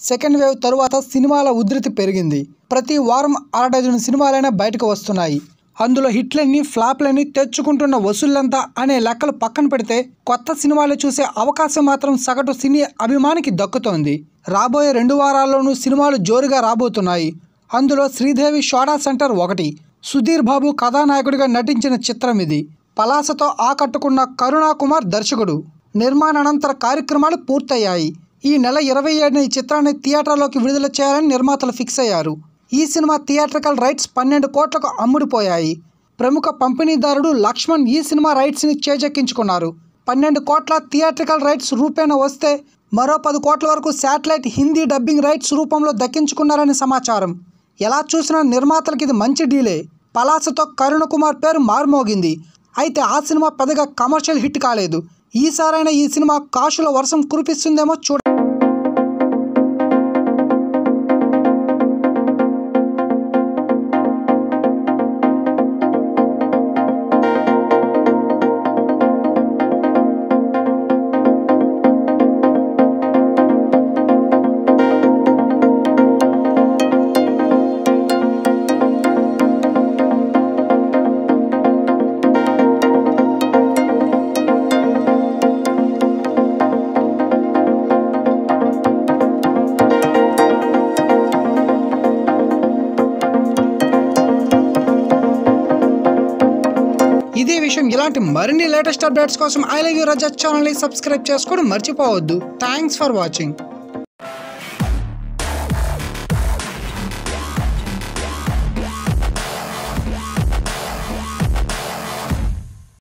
second wave తరువాత సినిమాల ఉధృతి పెరిగింది ప్రతి వారం అరడజను సినిమాలైనా బయటకు వస్తున్నాయి అందులో హిట్లన్నీ ఫ్లాప్లని తెచ్చుకుంటున్న వసూళ్లంతా అనే లెక్కలు పక్కన పెడితే కొత్త సినిమాలు చూసే అవకాశం మాత్రం సగటు సినీ అభిమానికి దక్కుతోంది రాబోయే రెండు వారాల్లోనూ సినిమాలు జోరుగా రాబోతున్నాయి అందులో శ్రీదేవి షోడా సెంటర్ ఒకటి సుధీర్ బాబు కథానాయకుడిగా నటించిన చిత్రం ఇది పలాసతో ఆకట్టుకున్న కరుణాకుమార్ దర్శకుడు నిర్మాణానంతర కార్యక్రమాలు పూర్తయ్యాయి ఈ నెల ఇరవై ఏడున ఈ చిత్రాన్ని థియేటర్లోకి విడుదల చేయాలని నిర్మాతలు ఫిక్స్ అయ్యారు ఈ సినిమా థియేట్రికల్ రైట్స్ పన్నెండు కోట్లకు అమ్ముడుపోయాయి ప్రముఖ పంపిణీదారుడు లక్ష్మణ్ ఈ సినిమా రైట్స్ని చేజెక్కించుకున్నారు పన్నెండు కోట్ల థియేట్రికల్ రైట్స్ రూపేణ వస్తే మరో పది కోట్ల వరకు శాటిలైట్ హిందీ డబ్బింగ్ రైట్స్ రూపంలో దక్కించుకున్నారని సమాచారం ఎలా చూసినా నిర్మాతలకి ఇది మంచి డీలే పలాసతో కరుణ కుమార్ పేరు మారుమోగింది అయితే ఆ సినిమా పెద్దగా కమర్షియల్ హిట్ కాలేదు ఈసారైనా ఈ సినిమా కాశుల వర్షం కురిపిస్తుందేమో చూడ ఇదే విషయం ఇలాంటి మరిన్ని లేటెస్ట్ అప్డేట్స్ కోసం ఐ లవ్ యూ రజత్ ఛానల్ని సబ్స్క్రైబ్ చేసుకోవడం మర్చిపోవద్దు థ్యాంక్స్ ఫర్ వాచింగ్